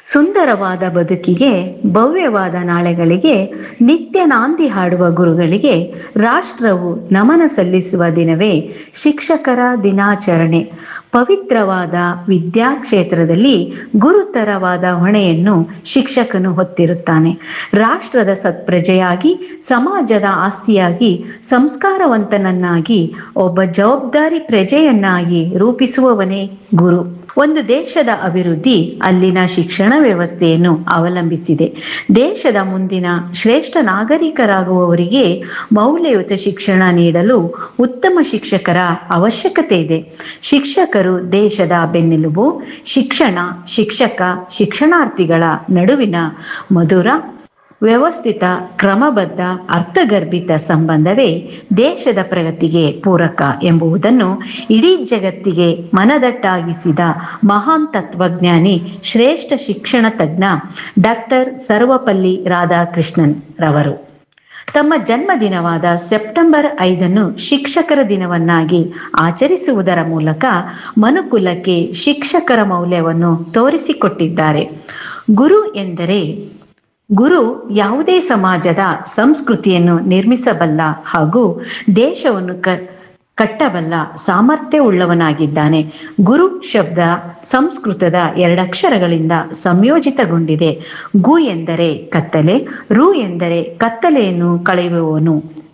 ಸುಂದರವಾದ ಬದುಕಿಗೆ ಭವ್ಯವಾದ ನಾಳೆಗಳಿಗೆ ನಿತ್ಯ ನಾಂದಿ ಹಾಡುವ ಗುರುಗಳಿಗೆ ರಾಷ್ಟ್ರವು ನಮನ ಸಲ್ಲಿಸುವ ದಿನವೇ ಶಿಕ್ಷಕರ ದಿನಾಚರಣೆ ಪವಿತ್ರವಾದ ವಿದ್ಯಾಕ್ಷೇತ್ರದಲ್ಲಿ ಗುರುತರವಾದ ಹೊಣೆಯನ್ನು ಶಿಕ್ಷಕನು ಹೊತ್ತಿರುತ್ತಾನೆ ರಾಷ್ಟ್ರದ ಸತ್ಪ್ರಜೆಯಾಗಿ ಸಮಾಜದ ಆಸ್ತಿಯಾಗಿ ಸಂಸ್ಕಾರವಂತನನ್ನಾಗಿ ಒಬ್ಬ ಜವಾಬ್ದಾರಿ ಪ್ರಜೆಯನ್ನಾಗಿ ರೂಪಿಸುವವನೇ ಗುರು ಒಂದು ದೇಶದ ಅಭಿವೃದ್ಧಿ ಅಲ್ಲಿನ ಶಿಕ್ಷಣ ವ್ಯವಸ್ಥೆಯನ್ನು ಅವಲಂಬಿಸಿದೆ ದೇಶದ ಮುಂದಿನ ಶ್ರೇಷ್ಠ ನಾಗರಿಕರಾಗುವವರಿಗೆ ಮೌಲ್ಯಯುತ ಶಿಕ್ಷಣ ನೀಡಲು ಉತ್ತಮ ಶಿಕ್ಷಕರ ಅವಶ್ಯಕತೆ ಇದೆ ಶಿಕ್ಷಕರು ದೇಶದ ಬೆನ್ನೆಲುಬು ಶಿಕ್ಷಣ ಶಿಕ್ಷಕ ಶಿಕ್ಷಣಾರ್ಥಿಗಳ ನಡುವಿನ ಮಧುರ ವ್ಯವಸ್ಥಿತ ಕ್ರಮಬದ್ಧ ಅರ್ಥಗರ್ಭಿತ ಸಂಬಂಧವೇ ದೇಶದ ಪ್ರಗತಿಗೆ ಪೂರಕ ಎಂಬುದನ್ನು ಇಡೀ ಜಗತ್ತಿಗೆ ಮನದಟ್ಟಾಗಿಸಿದ ಮಹಾನ್ ತತ್ವಜ್ಞಾನಿ ಶ್ರೇಷ್ಠ ಶಿಕ್ಷಣ ತಜ್ಞ ಡಾಕ್ಟರ್ ಸರ್ವಪಲ್ಲಿ ರಾಧಾಕೃಷ್ಣನ್ ರವರು ತಮ್ಮ ಜನ್ಮದಿನವಾದ ಸೆಪ್ಟೆಂಬರ್ ಐದನ್ನು ಶಿಕ್ಷಕರ ದಿನವನ್ನಾಗಿ ಆಚರಿಸುವುದರ ಮೂಲಕ ಮನುಕುಲಕ್ಕೆ ಶಿಕ್ಷಕರ ಮೌಲ್ಯವನ್ನು ತೋರಿಸಿಕೊಟ್ಟಿದ್ದಾರೆ ಗುರು ಎಂದರೆ ಗುರು ಯಾವುದೇ ಸಮಾಜದ ಸಂಸ್ಕೃತಿಯನ್ನು ನಿರ್ಮಿಸಬಲ್ಲ ಹಾಗೂ ದೇಶವನ್ನು ಕ ಕಟ್ಟಬಲ್ಲ ಸಾಮರ್ಥ್ಯವುಳ್ಳವನಾಗಿದ್ದಾನೆ ಗುರು ಶಬ್ದ ಸಂಸ್ಕೃತದ ಎರಡಕ್ಷರಗಳಿಂದ ಸಂಯೋಜಿತಗೊಂಡಿದೆ ಗು ಎಂದರೆ ಕತ್ತಲೆ ರು ಎಂದರೆ ಕತ್ತಲೆಯನ್ನು ಕಳೆಯುವವನು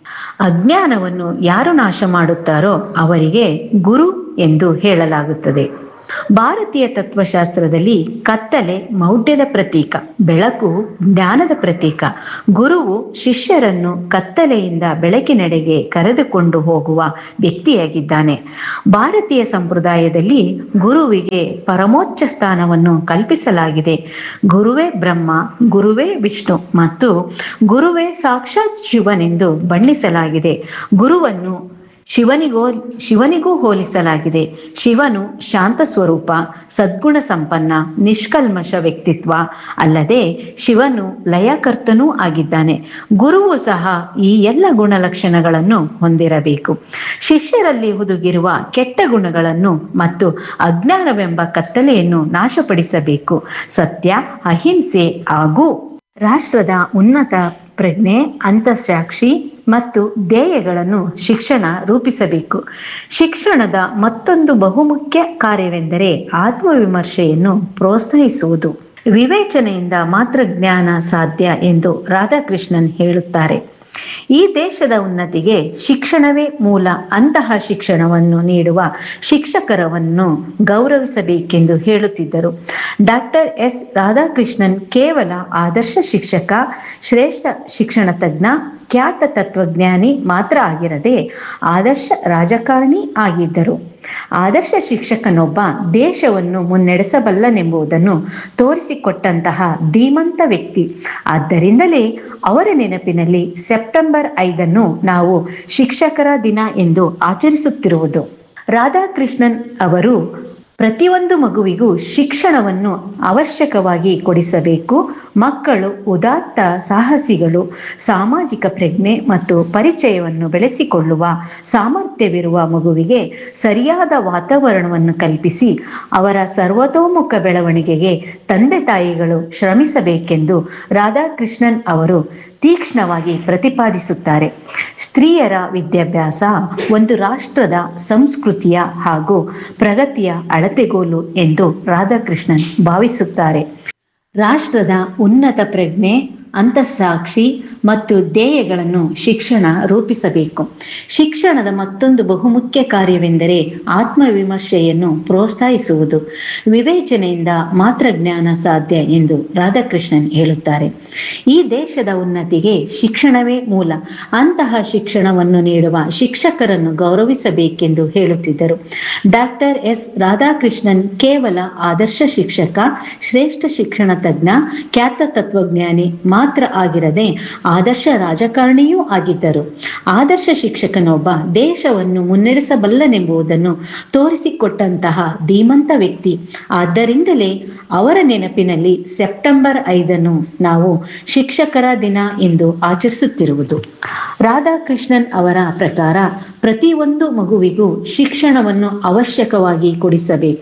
ಅಜ್ಞಾನವನ್ನು ಯಾರು ನಾಶ ಮಾಡುತ್ತಾರೋ ಅವರಿಗೆ ಗುರು ಎಂದು ಹೇಳಲಾಗುತ್ತದೆ ಭಾರತೀಯ ತತ್ವಶಾಸ್ತ್ರದಲ್ಲಿ ಕತ್ತಲೆ ಮೌಢ್ಯದ ಪ್ರತೀಕ ಬೆಳಕು ಜ್ಞಾನದ ಪ್ರತೀಕ ಗುರುವು ಶಿಷ್ಯರನ್ನು ಕತ್ತಲೆಯಿಂದ ಬೆಳಕಿನೆಡೆಗೆ ಕರೆದುಕೊಂಡು ಹೋಗುವ ವ್ಯಕ್ತಿಯಾಗಿದ್ದಾನೆ ಭಾರತೀಯ ಸಂಪ್ರದಾಯದಲ್ಲಿ ಗುರುವಿಗೆ ಪರಮೋಚ್ಚ ಸ್ಥಾನವನ್ನು ಕಲ್ಪಿಸಲಾಗಿದೆ ಗುರುವೇ ಬ್ರಹ್ಮ ಗುರುವೇ ವಿಷ್ಣು ಮತ್ತು ಗುರುವೇ ಸಾಕ್ಷಾತ್ ಶಿವನೆಂದು ಬಣ್ಣಿಸಲಾಗಿದೆ ಗುರುವನ್ನು ಶಿವನಿಗೋ ಶಿವನಿಗೂ ಹೋಲಿಸಲಾಗಿದೆ ಶಿವನು ಶಾಂತ ಸ್ವರೂಪ ಸದ್ಗುಣ ಸಂಪನ್ನ ನಿಷ್ಕಲ್ಮಶ ವ್ಯಕ್ತಿತ್ವ ಅಲ್ಲದೆ ಶಿವನು ಲಯಕರ್ತನೂ ಆಗಿದ್ದಾನೆ ಗುರುವು ಸಹ ಈ ಎಲ್ಲ ಗುಣಲಕ್ಷಣಗಳನ್ನು ಹೊಂದಿರಬೇಕು ಶಿಷ್ಯರಲ್ಲಿ ಹುದುಗಿರುವ ಕೆಟ್ಟ ಗುಣಗಳನ್ನು ಮತ್ತು ಅಜ್ಞಾನವೆಂಬ ಕತ್ತಲೆಯನ್ನು ನಾಶಪಡಿಸಬೇಕು ಸತ್ಯ ಅಹಿಂಸೆ ಹಾಗೂ ರಾಷ್ಟ್ರದ ಉನ್ನತ ಪ್ರಜ್ಞೆ ಅಂತಃಸಾಕ್ಷಿ ಮತ್ತು ಧ್ಯೇಯಗಳನ್ನು ಶಿಕ್ಷಣ ರೂಪಿಸಬೇಕು ಶಿಕ್ಷಣದ ಮತ್ತೊಂದು ಬಹುಮುಖ್ಯ ಕಾರ್ಯವೆಂದರೆ ಆತ್ಮವಿಮರ್ಶೆಯನ್ನು ಪ್ರೋತ್ಸಾಹಿಸುವುದು ವಿವೇಚನೆಯಿಂದ ಮಾತ್ರ ಜ್ಞಾನ ಸಾಧ್ಯ ಎಂದು ರಾಧಾಕೃಷ್ಣನ್ ಹೇಳುತ್ತಾರೆ ಈ ದೇಶದ ಉನ್ನತಿಗೆ ಶಿಕ್ಷಣವೇ ಮೂಲ ಅಂತಹ ಶಿಕ್ಷಣವನ್ನು ನೀಡುವ ಶಿಕ್ಷಕರವನ್ನು ಗೌರವಿಸಬೇಕೆಂದು ಹೇಳುತ್ತಿದ್ದರು ಡಾಕ್ಟರ್ ಎಸ್ ರಾಧಾಕೃಷ್ಣನ್ ಕೇವಲ ಆದರ್ಶ ಶಿಕ್ಷಕ ಶ್ರೇಷ್ಠ ಶಿಕ್ಷಣ ತಜ್ಞ ಖ್ಯಾತ ತತ್ವಜ್ಞಾನಿ ಮಾತ್ರ ಆಗಿರದೆ ಆದರ್ಶ ರಾಜಕಾರಣಿ ಆಗಿದ್ದರು ಆದರ್ಶ ಶಿಕ್ಷಕನೊಬ್ಬ ದೇಶವನ್ನು ಮುನ್ನಡೆಸಬಲ್ಲನೆಂಬುದನ್ನು ತೋರಿಸಿಕೊಟ್ಟಂತಹ ಧೀಮಂತ ವ್ಯಕ್ತಿ ಆದ್ದರಿಂದಲೇ ಅವರ ನೆನಪಿನಲ್ಲಿ ಸೆಪ್ಟೆಂಬರ್ ಐದನ್ನು ನಾವು ಶಿಕ್ಷಕರ ದಿನ ಎಂದು ಆಚರಿಸುತ್ತಿರುವುದು ರಾಧಾಕೃಷ್ಣನ್ ಅವರು ಪ್ರತಿಯೊಂದು ಮಗುವಿಗೂ ಶಿಕ್ಷಣವನ್ನು ಅವಶ್ಯಕವಾಗಿ ಕೊಡಿಸಬೇಕು ಮಕ್ಕಳು ಉದಾತ್ತ ಸಾಹಸಿಗಳು ಸಾಮಾಜಿಕ ಪ್ರಜ್ಞೆ ಮತ್ತು ಪರಿಚಯವನ್ನು ಬೆಳೆಸಿಕೊಳ್ಳುವ ಸಾಮರ್ಥ್ಯವಿರುವ ಮಗುವಿಗೆ ಸರಿಯಾದ ವಾತಾವರಣವನ್ನು ಕಲ್ಪಿಸಿ ಅವರ ಸರ್ವತೋಮುಖ ಬೆಳವಣಿಗೆಗೆ ತಂದೆ ತಾಯಿಗಳು ಶ್ರಮಿಸಬೇಕೆಂದು ರಾಧಾಕೃಷ್ಣನ್ ಅವರು ತೀಕ್ಷ್ಣವಾಗಿ ಪ್ರತಿಪಾದಿಸುತ್ತಾರೆ ಸ್ತ್ರೀಯರ ವಿದ್ಯಾಭ್ಯಾಸ ಒಂದು ರಾಷ್ಟ್ರದ ಸಂಸ್ಕೃತಿಯ ಹಾಗೂ ಪ್ರಗತಿಯ ಅಳತೆಗೋಲು ಎಂದು ರಾಧಾಕೃಷ್ಣನ್ ಭಾವಿಸುತ್ತಾರೆ ರಾಷ್ಟ್ರದ ಉನ್ನತ ಪ್ರಜ್ಞೆ ಅಂತಃಸಾಕ್ಷಿ ಮತ್ತು ಧ್ಯೇಯಗಳನ್ನು ಶಿಕ್ಷಣ ರೂಪಿಸಬೇಕು ಶಿಕ್ಷಣದ ಮತ್ತೊಂದು ಬಹುಮುಖ್ಯ ಕಾರ್ಯವೆಂದರೆ ಆತ್ಮವಿಮರ್ಶೆಯನ್ನು ಪ್ರೋತ್ಸಾಹಿಸುವುದು ವಿವೇಚನೆಯಿಂದ ಮಾತ್ರ ಜ್ಞಾನ ಸಾಧ್ಯ ಎಂದು ರಾಧಾಕೃಷ್ಣನ್ ಹೇಳುತ್ತಾರೆ ಈ ದೇಶದ ಉನ್ನತಿಗೆ ಶಿಕ್ಷಣವೇ ಮೂಲ ಅಂತಹ ಶಿಕ್ಷಣವನ್ನು ನೀಡುವ ಶಿಕ್ಷಕರನ್ನು ಗೌರವಿಸಬೇಕೆಂದು ಹೇಳುತ್ತಿದ್ದರು ಡಾಕ್ಟರ್ ಎಸ್ ರಾಧಾಕೃಷ್ಣನ್ ಕೇವಲ ಆದರ್ಶ ಶಿಕ್ಷಕ ಶ್ರೇಷ್ಠ ಶಿಕ್ಷಣ ತಜ್ಞ ಖ್ಯಾತ ತತ್ವಜ್ಞಾನಿ ಮಾತ್ರ ಆಗಿರದೆ ಆದರ್ಶ ರಾಜಕಾರಣಿಯೂ ಆಗಿದ್ದರು ಆದರ್ಶ ಶಿಕ್ಷಕನೊಬ್ಬ ದೇಶವನ್ನು ಮುನ್ನಡೆಸಬಲ್ಲನೆಂಬುದನ್ನು ತೋರಿಸಿಕೊಟ್ಟಂತಹ ಧೀಮಂತ ವ್ಯಕ್ತಿ ಆದ್ದರಿಂದಲೇ ಅವರ ನೆನಪಿನಲ್ಲಿ ಸೆಪ್ಟೆಂಬರ್ ಐದನ್ನು ನಾವು ಶಿಕ್ಷಕರ ದಿನ ಎಂದು ಆಚರಿಸುತ್ತಿರುವುದು ರಾಧಾಕೃಷ್ಣನ್ ಅವರ ಪ್ರಕಾರ ಪ್ರತಿಯೊಂದು ಮಗುವಿಗೂ ಶಿಕ್ಷಣವನ್ನು ಅವಶ್ಯಕವಾಗಿ ಕೊಡಿಸಬೇಕು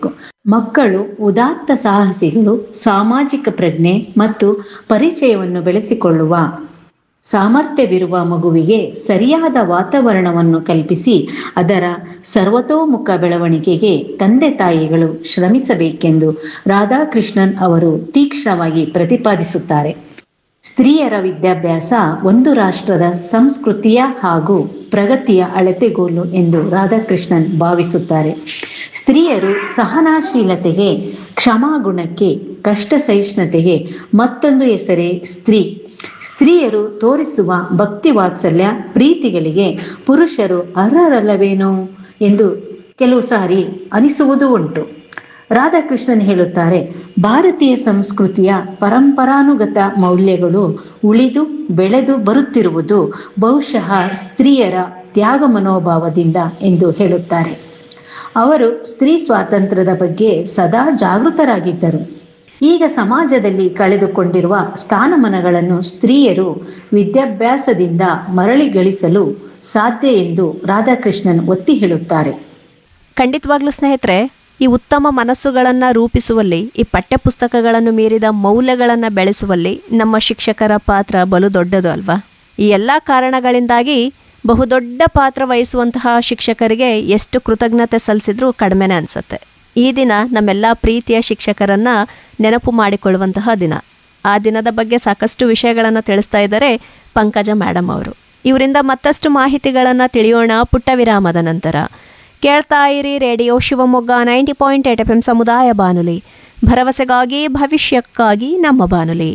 ಮಕ್ಕಳು ಉದಾತ್ತ ಸಾಹಸಿಗಳು ಸಾಮಾಜಿಕ ಪ್ರಜ್ಞೆ ಮತ್ತು ಪರಿಚಯವನ್ನು ಬೆಳೆಸಿಕೊಳ್ಳುವ ಸಾಮರ್ಥ್ಯವಿರುವ ಮಗುವಿಗೆ ಸರಿಯಾದ ವಾತಾವರಣವನ್ನು ಕಲ್ಪಿಸಿ ಅದರ ಸರ್ವತೋಮುಖ ಬೆಳವಣಿಗೆಗೆ ತಂದೆ ತಾಯಿಗಳು ಶ್ರಮಿಸಬೇಕೆಂದು ರಾಧಾಕೃಷ್ಣನ್ ಅವರು ತೀಕ್ಷ್ಣವಾಗಿ ಪ್ರತಿಪಾದಿಸುತ್ತಾರೆ ಸ್ತ್ರೀಯರ ವಿದ್ಯಾಭ್ಯಾಸ ಒಂದು ರಾಷ್ಟ್ರದ ಸಂಸ್ಕೃತಿಯ ಹಾಗೂ ಪ್ರಗತಿಯ ಅಳತೆಗೋಲು ಎಂದು ರಾಧಾಕೃಷ್ಣನ್ ಭಾವಿಸುತ್ತಾರೆ ಸ್ತ್ರೀಯರು ಸಹನಾಶೀಲತೆಗೆ ಕ್ಷಮಾಗುಣಕ್ಕೆ ಕಷ್ಟ ಸಹಿಷ್ಣುತೆಗೆ ಮತ್ತೊಂದು ಹೆಸರೇ ಸ್ತ್ರೀ ಸ್ತ್ರೀಯರು ತೋರಿಸುವ ಭಕ್ತಿ ವಾತ್ಸಲ್ಯ ಪ್ರೀತಿಗಳಿಗೆ ಪುರುಷರು ಅರ್ಹರಲ್ಲವೇನೋ ಎಂದು ಕೆಲವು ಸಾರಿ ಅನಿಸುವುದು ಉಂಟು ರಾಧಾಕೃಷ್ಣನ್ ಹೇಳುತ್ತಾರೆ ಭಾರತೀಯ ಸಂಸ್ಕೃತಿಯ ಪರಂಪರಾನುಗತ ಮೌಲ್ಯಗಳು ಉಳಿದು ಬೆಳೆದು ಬರುತ್ತಿರುವುದು ಬಹುಶಃ ಸ್ತ್ರೀಯರ ತ್ಯಾಗ ಮನೋಭಾವದಿಂದ ಎಂದು ಹೇಳುತ್ತಾರೆ ಅವರು ಸ್ತ್ರೀ ಸ್ವಾತಂತ್ರ್ಯದ ಬಗ್ಗೆ ಸದಾ ಜಾಗೃತರಾಗಿದ್ದರು ಈಗ ಸಮಾಜದಲ್ಲಿ ಕಳೆದುಕೊಂಡಿರುವ ಸ್ಥಾನಮಾನಗಳನ್ನು ಸ್ತ್ರೀಯರು ವಿದ್ಯಾಭ್ಯಾಸದಿಂದ ಮರಳಿ ಗಳಿಸಲು ಸಾಧ್ಯ ಎಂದು ರಾಧಾಕೃಷ್ಣನ್ ಒತ್ತಿ ಹೇಳುತ್ತಾರೆ ಖಂಡಿತವಾಗ್ಲೂ ಸ್ನೇಹಿತರೆ ಈ ಉತ್ತಮ ಮನಸ್ಸುಗಳನ್ನು ರೂಪಿಸುವಲ್ಲಿ ಈ ಪಠ್ಯಪುಸ್ತಕಗಳನ್ನು ಮೀರಿದ ಮೌಲ್ಯಗಳನ್ನು ಬೆಳೆಸುವಲ್ಲಿ ನಮ್ಮ ಶಿಕ್ಷಕರ ಪಾತ್ರ ಬಲು ದೊಡ್ಡದು ಅಲ್ವಾ ಈ ಎಲ್ಲ ಕಾರಣಗಳಿಂದಾಗಿ ಬಹುದೊಡ್ಡ ಪಾತ್ರ ವಹಿಸುವಂತಹ ಶಿಕ್ಷಕರಿಗೆ ಎಷ್ಟು ಕೃತಜ್ಞತೆ ಸಲ್ಲಿಸಿದ್ರೂ ಕಡಿಮೆನೇ ಅನಿಸುತ್ತೆ ಈ ದಿನ ನಮ್ಮೆಲ್ಲ ಪ್ರೀತಿಯ ಶಿಕ್ಷಕರನ್ನ ನೆನಪು ಮಾಡಿಕೊಳ್ಳುವಂತಹ ದಿನ ಆ ದಿನದ ಬಗ್ಗೆ ಸಾಕಷ್ಟು ವಿಷಯಗಳನ್ನು ತಿಳಿಸ್ತಾ ಇದ್ದಾರೆ ಪಂಕಜ ಮೇಡಮ್ ಅವರು ಇವರಿಂದ ಮತ್ತಷ್ಟು ಮಾಹಿತಿಗಳನ್ನು ತಿಳಿಯೋಣ ಪುಟ್ಟ ವಿರಾಮದ ನಂತರ ಕೇಳ್ತಾ ಇರಿ radio Shivamogga ninety point eight F M ಸಮುದಾಯ ಬಾನುಲಿ ಭರವಸೆಗಾಗಿ ಭವಿಷ್ಯಕ್ಕಾಗಿ ನಮ್ಮ ಬಾನುಲಿ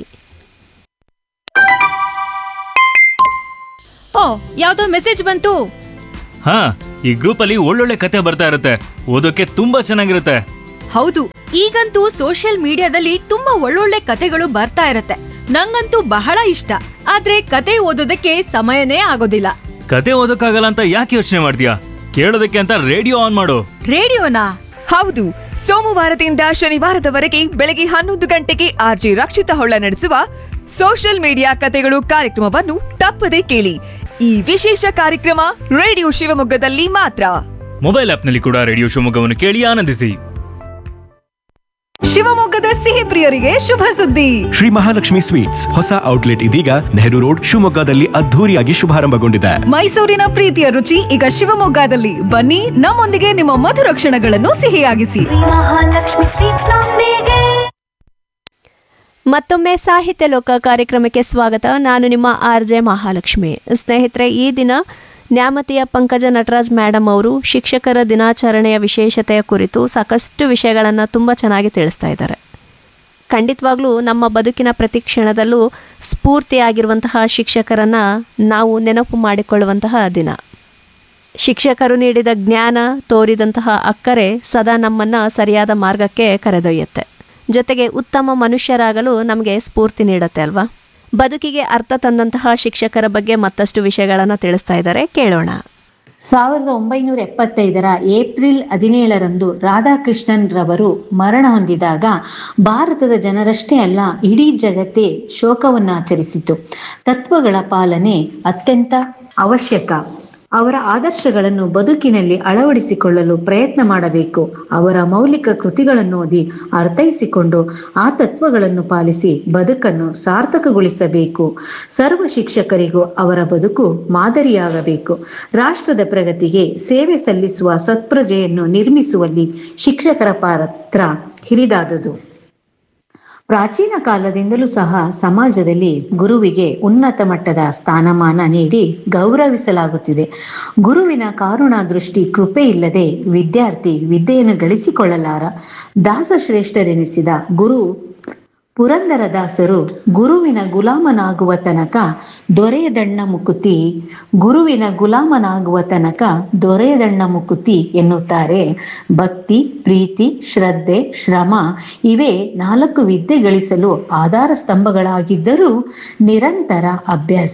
ಓ ಯಾವ್ದೋ ಮೆಸೇಜ್ ಬಂತು ಹಾ ಈ ಗ್ರೂಪ್ ಅಲ್ಲಿ ಒಳ್ಳೊಳ್ಳೆ ಕತೆ ಬರ್ತಾ ಇರುತ್ತೆ ಓದೋಕೆ ತುಂಬಾ ಚೆನ್ನಾಗಿರುತ್ತೆ ಹೌದು ಈಗಂತೂ ಸೋಷಿಯಲ್ ಮೀಡಿಯಾದಲ್ಲಿ ತುಂಬಾ ಒಳ್ಳೊಳ್ಳೆ ಕತೆಗಳು ಬರ್ತಾ ಇರತ್ತೆ ನಂಗಂತೂ ಬಹಳ ಇಷ್ಟ ಆದ್ರೆ ಕತೆ ಓದೋದಕ್ಕೆ ಸಮಯನೇ ಆಗೋದಿಲ್ಲ ಕತೆ ಓದೋಕ್ಕಾಗಲ್ಲ ಅಂತ ಯಾಕೆ ಯೋಚನೆ ಮಾಡ್ತೀಯಾ ಕೇಳೋದಕ್ಕೆ ಅಂತ ರೇಡಿಯೋ ಆನ್ ಮಾಡು ರೇಡಿಯೋನಾ ಹೌದು ಸೋಮವಾರದಿಂದ ಶನಿವಾರದವರೆಗೆ ಬೆಳಗ್ಗೆ ಹನ್ನೊಂದು ಗಂಟೆಗೆ ಆರ್ಜಿ ರಕ್ಷಿತ ಹೊಳ್ಳ ನಡೆಸುವ ಸೋಷಿಯಲ್ ಮೀಡಿಯಾ ಕತೆಗಳು ಕಾರ್ಯಕ್ರಮವನ್ನು ತಪ್ಪದೆ ಕೇಳಿ ಈ ವಿಶೇಷ ಕಾರ್ಯಕ್ರಮ ರೇಡಿಯೋ ಶಿವಮೊಗ್ಗದಲ್ಲಿ ಮಾತ್ರ ಮೊಬೈಲ್ ಆಪ್ನಲ್ಲಿ ಕೂಡ ರೇಡಿಯೋ ಶಿವಮೊಗ್ಗವನ್ನು ಕೇಳಿ ಆನಂದಿಸಿ ಶಿವಮೊಗ್ಗದ ಸಿಹಿ ಪ್ರಿಯರಿಗೆ ಶುಭ ಸುದ್ದಿ ಶ್ರೀ ಮಹಾಲಕ್ಷ್ಮಿ ಸ್ವೀಟ್ಸ್ ಹೊಸ ಔಟ್ಲೆಟ್ ಇದೀಗ ನೆಹರು ರೋಡ್ ಶಿವಮೊಗ್ಗದಲ್ಲಿ ಅದ್ಧೂರಿಯಾಗಿ ಶುಭಾರಂಭಗೊಂಡಿದೆ ಮೈಸೂರಿನ ಪ್ರೀತಿಯ ರುಚಿ ಈಗ ಶಿವಮೊಗ್ಗದಲ್ಲಿ ಬನ್ನಿ ನಮ್ಮೊಂದಿಗೆ ನಿಮ್ಮ ಮಧುರ ಕ್ಷಣಗಳನ್ನು ಸಿಹಿಯಾಗಿಸಿ ಮಹಾಲಕ್ಷ್ಮಿ ಸ್ವೀಟ್ಸ್ ನೊಂದಿಗೆ ಮತ್ತೊಮ್ಮೆ ಸಾಹಿತ್ಯ ಲೋಕ ಕಾರ್ಯಕ್ರಮಕ್ಕೆ ಸ್ವಾಗತ ನಾನು ನಿಮ್ಮ ಆರ್ ಜೆ ಮಹಾಲಕ್ಷ್ಮಿ ಸ್ನೇಹಿತರೆ ಈ ದಿನ ನ್ಯಾಮತಿಯ ಪಂಕಜ ನಟರಾಜ್ ಮೇಡಮ್ ಅವರು ಶಿಕ್ಷಕರ ದಿನಾಚರಣೆಯ ವಿಶೇಷತೆಯ ಕುರಿತು ಸಾಕಷ್ಟು ವಿಷಯಗಳನ್ನು ತುಂಬ ಚೆನ್ನಾಗಿ ತಿಳಿಸ್ತಾ ಇದ್ದಾರೆ ಖಂಡಿತವಾಗ್ಲೂ ನಮ್ಮ ಬದುಕಿನ ಪ್ರತಿ ಕ್ಷಣದಲ್ಲೂ ಸ್ಫೂರ್ತಿಯಾಗಿರುವಂತಹ ಶಿಕ್ಷಕರನ್ನು ನಾವು ನೆನಪು ಮಾಡಿಕೊಳ್ಳುವಂತಹ ದಿನ ಶಿಕ್ಷಕರು ನೀಡಿದ ಜ್ಞಾನ ತೋರಿದಂತಹ ಅಕ್ಕರೆ ಸದಾ ನಮ್ಮನ್ನು ಸರಿಯಾದ ಮಾರ್ಗಕ್ಕೆ ಕರೆದೊಯ್ಯುತ್ತೆ ಜೊತೆಗೆ ಉತ್ತಮ ಮನುಷ್ಯರಾಗಲು ನಮಗೆ ಸ್ಫೂರ್ತಿ ನೀಡುತ್ತೆ ಅಲ್ವಾ ಬದುಕಿಗೆ ಅರ್ಥ ತಂದಂತಹ ಶಿಕ್ಷಕರ ಬಗ್ಗೆ ಮತ್ತಷ್ಟು ವಿಷಯಗಳನ್ನು ತಿಳಿಸ್ತಾ ಇದ್ದಾರೆ ಕೇಳೋಣ ಸಾವಿರದ ಒಂಬೈನೂರ ಎಪ್ಪತ್ತೈದರ ಏಪ್ರಿಲ್ ಹದಿನೇಳರಂದು ರಾಧಾಕೃಷ್ಣನ್ ರವರು ಮರಣ ಹೊಂದಿದಾಗ ಭಾರತದ ಜನರಷ್ಟೇ ಅಲ್ಲ ಇಡೀ ಜಗತ್ತೇ ಶೋಕವನ್ನು ಆಚರಿಸಿತು ತತ್ವಗಳ ಪಾಲನೆ ಅತ್ಯಂತ ಅವಶ್ಯಕ ಅವರ ಆದರ್ಶಗಳನ್ನು ಬದುಕಿನಲ್ಲಿ ಅಳವಡಿಸಿಕೊಳ್ಳಲು ಪ್ರಯತ್ನ ಮಾಡಬೇಕು ಅವರ ಮೌಲಿಕ ಕೃತಿಗಳನ್ನು ಓದಿ ಅರ್ಥೈಸಿಕೊಂಡು ಆ ತತ್ವಗಳನ್ನು ಪಾಲಿಸಿ ಬದುಕನ್ನು ಸಾರ್ಥಕಗೊಳಿಸಬೇಕು ಸರ್ವ ಶಿಕ್ಷಕರಿಗೂ ಅವರ ಬದುಕು ಮಾದರಿಯಾಗಬೇಕು ರಾಷ್ಟ್ರದ ಪ್ರಗತಿಗೆ ಸೇವೆ ಸಲ್ಲಿಸುವ ಸತ್ಪ್ರಜೆಯನ್ನು ನಿರ್ಮಿಸುವಲ್ಲಿ ಶಿಕ್ಷಕರ ಪಾತ್ರ ಹಿರಿದಾದುದು ಪ್ರಾಚೀನ ಕಾಲದಿಂದಲೂ ಸಹ ಸಮಾಜದಲ್ಲಿ ಗುರುವಿಗೆ ಉನ್ನತ ಮಟ್ಟದ ಸ್ಥಾನಮಾನ ನೀಡಿ ಗೌರವಿಸಲಾಗುತ್ತಿದೆ ಗುರುವಿನ ಕಾರುಣ ದೃಷ್ಟಿ ಕೃಪೆ ಇಲ್ಲದೆ ವಿದ್ಯಾರ್ಥಿ ವಿದ್ಯೆಯನ್ನು ಗಳಿಸಿಕೊಳ್ಳಲಾರ ದಾಸಶ್ರೇಷ್ಠರೆನಿಸಿದ ಗುರು ಪುರಂದರದಾಸರು ಗುರುವಿನ ಗುಲಾಮನಾಗುವ ತನಕ ದೊರೆಯದಣ್ಣ ಮುಕುತಿ ಗುರುವಿನ ಗುಲಾಮನಾಗುವ ತನಕ ದೊರೆಯದಣ್ಣ ಮುಕುತಿ ಎನ್ನುತ್ತಾರೆ ಭಕ್ತಿ ಪ್ರೀತಿ ಶ್ರದ್ಧೆ ಶ್ರಮ ಇವೇ ನಾಲ್ಕು ವಿದ್ಯೆ ಗಳಿಸಲು ಆಧಾರ ಸ್ತಂಭಗಳಾಗಿದ್ದರೂ ನಿರಂತರ ಅಭ್ಯಾಸ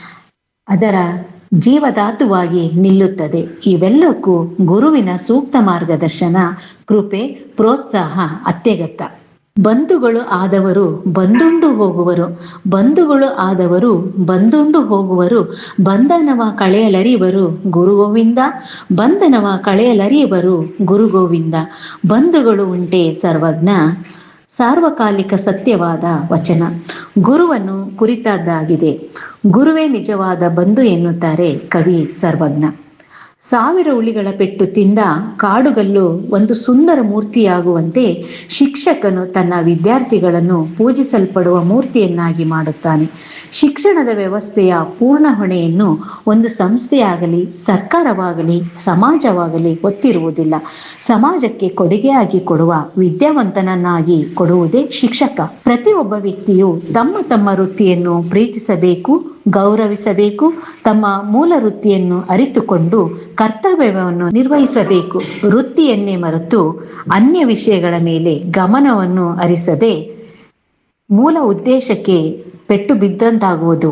ಅದರ ಜೀವಧಾತುವಾಗಿ ನಿಲ್ಲುತ್ತದೆ ಇವೆಲ್ಲಕ್ಕೂ ಗುರುವಿನ ಸೂಕ್ತ ಮಾರ್ಗದರ್ಶನ ಕೃಪೆ ಪ್ರೋತ್ಸಾಹ ಅತ್ಯಗತ್ಯ ಬಂಧುಗಳು ಆದವರು ಬಂದುಂಡು ಹೋಗುವರು ಬಂಧುಗಳು ಆದವರು ಬಂದುಂಡು ಹೋಗುವರು ಬಂಧನವ ಕಳೆಯಲರಿವರು ಗುರು ಗೋವಿಂದ ಬಂಧನವ ಕಳೆಯಲರಿವರು ಗುರು ಗೋವಿಂದ ಬಂಧುಗಳು ಉಂಟೆ ಸರ್ವಜ್ಞ ಸಾರ್ವಕಾಲಿಕ ಸತ್ಯವಾದ ವಚನ ಗುರುವನ್ನು ಕುರಿತಾದ್ದಾಗಿದೆ ಗುರುವೇ ನಿಜವಾದ ಬಂಧು ಎನ್ನುತ್ತಾರೆ ಕವಿ ಸರ್ವಜ್ಞ ಸಾವಿರ ಉಳಿಗಳ ಪೆಟ್ಟು ತಿಂದ ಕಾಡುಗಲ್ಲು ಒಂದು ಸುಂದರ ಮೂರ್ತಿಯಾಗುವಂತೆ ಶಿಕ್ಷಕನು ತನ್ನ ವಿದ್ಯಾರ್ಥಿಗಳನ್ನು ಪೂಜಿಸಲ್ಪಡುವ ಮೂರ್ತಿಯನ್ನಾಗಿ ಮಾಡುತ್ತಾನೆ ಶಿಕ್ಷಣದ ವ್ಯವಸ್ಥೆಯ ಪೂರ್ಣ ಹೊಣೆಯನ್ನು ಒಂದು ಸಂಸ್ಥೆಯಾಗಲಿ ಸರ್ಕಾರವಾಗಲಿ ಸಮಾಜವಾಗಲಿ ಹೊತ್ತಿರುವುದಿಲ್ಲ ಸಮಾಜಕ್ಕೆ ಕೊಡುಗೆಯಾಗಿ ಕೊಡುವ ವಿದ್ಯಾವಂತನನ್ನಾಗಿ ಕೊಡುವುದೇ ಶಿಕ್ಷಕ ಪ್ರತಿಯೊಬ್ಬ ವ್ಯಕ್ತಿಯು ತಮ್ಮ ತಮ್ಮ ವೃತ್ತಿಯನ್ನು ಪ್ರೀತಿಸಬೇಕು ಗೌರವಿಸಬೇಕು ತಮ್ಮ ಮೂಲ ವೃತ್ತಿಯನ್ನು ಅರಿತುಕೊಂಡು ಕರ್ತವ್ಯವನ್ನು ನಿರ್ವಹಿಸಬೇಕು ವೃತ್ತಿಯನ್ನೇ ಮರೆತು ಅನ್ಯ ವಿಷಯಗಳ ಮೇಲೆ ಗಮನವನ್ನು ಹರಿಸದೆ ಮೂಲ ಉದ್ದೇಶಕ್ಕೆ ಪೆಟ್ಟು ಬಿದ್ದಂತಾಗುವುದು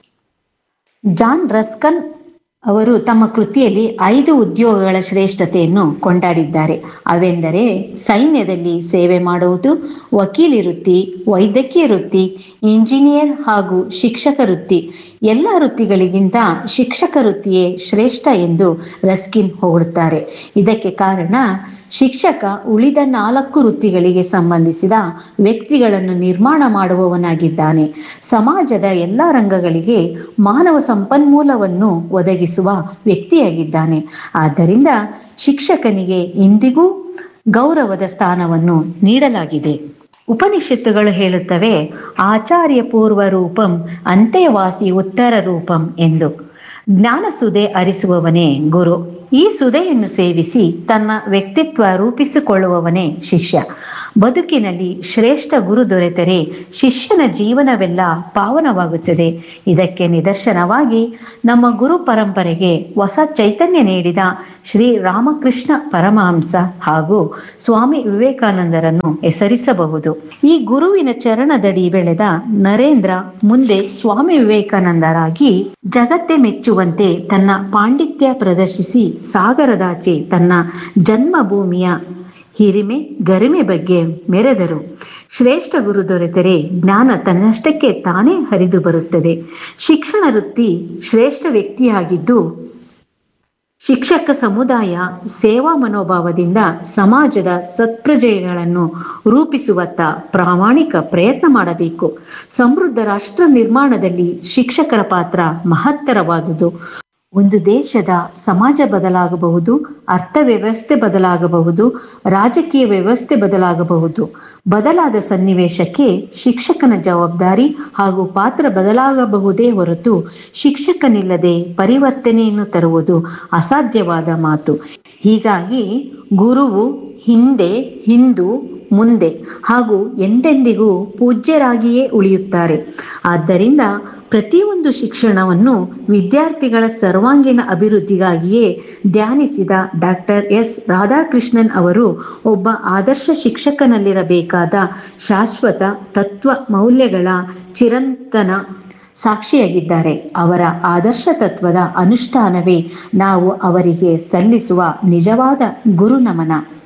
ಜಾನ್ ರಸ್ಕನ್ ಅವರು ತಮ್ಮ ಕೃತಿಯಲ್ಲಿ ಐದು ಉದ್ಯೋಗಗಳ ಶ್ರೇಷ್ಠತೆಯನ್ನು ಕೊಂಡಾಡಿದ್ದಾರೆ ಅವೆಂದರೆ ಸೈನ್ಯದಲ್ಲಿ ಸೇವೆ ಮಾಡುವುದು ವಕೀಲಿ ವೃತ್ತಿ ವೈದ್ಯಕೀಯ ವೃತ್ತಿ ಇಂಜಿನಿಯರ್ ಹಾಗೂ ಶಿಕ್ಷಕ ವೃತ್ತಿ ಎಲ್ಲ ವೃತ್ತಿಗಳಿಗಿಂತ ಶಿಕ್ಷಕ ವೃತ್ತಿಯೇ ಶ್ರೇಷ್ಠ ಎಂದು ರಸ್ಕಿನ್ ಹೊಗಳುತ್ತಾರೆ ಇದಕ್ಕೆ ಕಾರಣ ಶಿಕ್ಷಕ ಉಳಿದ ನಾಲ್ಕು ವೃತ್ತಿಗಳಿಗೆ ಸಂಬಂಧಿಸಿದ ವ್ಯಕ್ತಿಗಳನ್ನು ನಿರ್ಮಾಣ ಮಾಡುವವನಾಗಿದ್ದಾನೆ ಸಮಾಜದ ಎಲ್ಲ ರಂಗಗಳಿಗೆ ಮಾನವ ಸಂಪನ್ಮೂಲವನ್ನು ಒದಗಿಸುವ ವ್ಯಕ್ತಿಯಾಗಿದ್ದಾನೆ ಆದ್ದರಿಂದ ಶಿಕ್ಷಕನಿಗೆ ಇಂದಿಗೂ ಗೌರವದ ಸ್ಥಾನವನ್ನು ನೀಡಲಾಗಿದೆ ಉಪನಿಷತ್ತುಗಳು ಹೇಳುತ್ತವೆ ಆಚಾರ್ಯ ಪೂರ್ವ ರೂಪಂ ಅಂತ್ಯವಾಸಿ ಉತ್ತರ ರೂಪಂ ಎಂದು ಜ್ಞಾನ ಸುದೆ ಅರಿಸುವವನೇ ಗುರು ಈ ಸುದೆಯನ್ನು ಸೇವಿಸಿ ತನ್ನ ವ್ಯಕ್ತಿತ್ವ ರೂಪಿಸಿಕೊಳ್ಳುವವನೇ ಶಿಷ್ಯ ಬದುಕಿನಲ್ಲಿ ಶ್ರೇಷ್ಠ ಗುರು ದೊರೆತರೆ ಶಿಷ್ಯನ ಜೀವನವೆಲ್ಲ ಪಾವನವಾಗುತ್ತದೆ ಇದಕ್ಕೆ ನಿದರ್ಶನವಾಗಿ ನಮ್ಮ ಗುರು ಪರಂಪರೆಗೆ ಹೊಸ ಚೈತನ್ಯ ನೀಡಿದ ಶ್ರೀ ರಾಮಕೃಷ್ಣ ಪರಮಹಂಸ ಹಾಗೂ ಸ್ವಾಮಿ ವಿವೇಕಾನಂದರನ್ನು ಹೆಸರಿಸಬಹುದು ಈ ಗುರುವಿನ ಚರಣದಡಿ ಬೆಳೆದ ನರೇಂದ್ರ ಮುಂದೆ ಸ್ವಾಮಿ ವಿವೇಕಾನಂದರಾಗಿ ಜಗತ್ತೇ ಮೆಚ್ಚುವಂತೆ ತನ್ನ ಪಾಂಡಿತ್ಯ ಪ್ರದರ್ಶಿಸಿ ಸಾಗರದಾಚೆ ತನ್ನ ಜನ್ಮಭೂಮಿಯ ಹಿರಿಮೆ ಗರಿಮೆ ಬಗ್ಗೆ ಮೆರೆದರು ಶ್ರೇಷ್ಠ ಗುರು ದೊರೆತರೆ ಜ್ಞಾನ ತನ್ನಷ್ಟಕ್ಕೆ ತಾನೇ ಹರಿದು ಬರುತ್ತದೆ ಶಿಕ್ಷಣ ವೃತ್ತಿ ಶ್ರೇಷ್ಠ ವ್ಯಕ್ತಿಯಾಗಿದ್ದು ಶಿಕ್ಷಕ ಸಮುದಾಯ ಸೇವಾ ಮನೋಭಾವದಿಂದ ಸಮಾಜದ ಸತ್ಪ್ರಜೆಗಳನ್ನು ರೂಪಿಸುವತ್ತ ಪ್ರಾಮಾಣಿಕ ಪ್ರಯತ್ನ ಮಾಡಬೇಕು ಸಮೃದ್ಧ ರಾಷ್ಟ್ರ ನಿರ್ಮಾಣದಲ್ಲಿ ಶಿಕ್ಷಕರ ಪಾತ್ರ ಮಹತ್ತರವಾದುದು ಒಂದು ದೇಶದ ಸಮಾಜ ಬದಲಾಗಬಹುದು ಅರ್ಥವ್ಯವಸ್ಥೆ ಬದಲಾಗಬಹುದು ರಾಜಕೀಯ ವ್ಯವಸ್ಥೆ ಬದಲಾಗಬಹುದು ಬದಲಾದ ಸನ್ನಿವೇಶಕ್ಕೆ ಶಿಕ್ಷಕನ ಜವಾಬ್ದಾರಿ ಹಾಗೂ ಪಾತ್ರ ಬದಲಾಗಬಹುದೇ ಹೊರತು ಶಿಕ್ಷಕನಿಲ್ಲದೆ ಪರಿವರ್ತನೆಯನ್ನು ತರುವುದು ಅಸಾಧ್ಯವಾದ ಮಾತು ಹೀಗಾಗಿ ಗುರುವು ಹಿಂದೆ ಹಿಂದು ಮುಂದೆ ಹಾಗೂ ಎಂದೆಂದಿಗೂ ಪೂಜ್ಯರಾಗಿಯೇ ಉಳಿಯುತ್ತಾರೆ ಆದ್ದರಿಂದ ಪ್ರತಿಯೊಂದು ಶಿಕ್ಷಣವನ್ನು ವಿದ್ಯಾರ್ಥಿಗಳ ಸರ್ವಾಂಗೀಣ ಅಭಿವೃದ್ಧಿಗಾಗಿಯೇ ಧ್ಯಾನಿಸಿದ ಡಾಕ್ಟರ್ ಎಸ್ ರಾಧಾಕೃಷ್ಣನ್ ಅವರು ಒಬ್ಬ ಆದರ್ಶ ಶಿಕ್ಷಕನಲ್ಲಿರಬೇಕಾದ ಶಾಶ್ವತ ತತ್ವ ಮೌಲ್ಯಗಳ ಚಿರಂತನ ಸಾಕ್ಷಿಯಾಗಿದ್ದಾರೆ ಅವರ ಆದರ್ಶ ತತ್ವದ ಅನುಷ್ಠಾನವೇ ನಾವು ಅವರಿಗೆ ಸಲ್ಲಿಸುವ ನಿಜವಾದ ಗುರು ನಮನ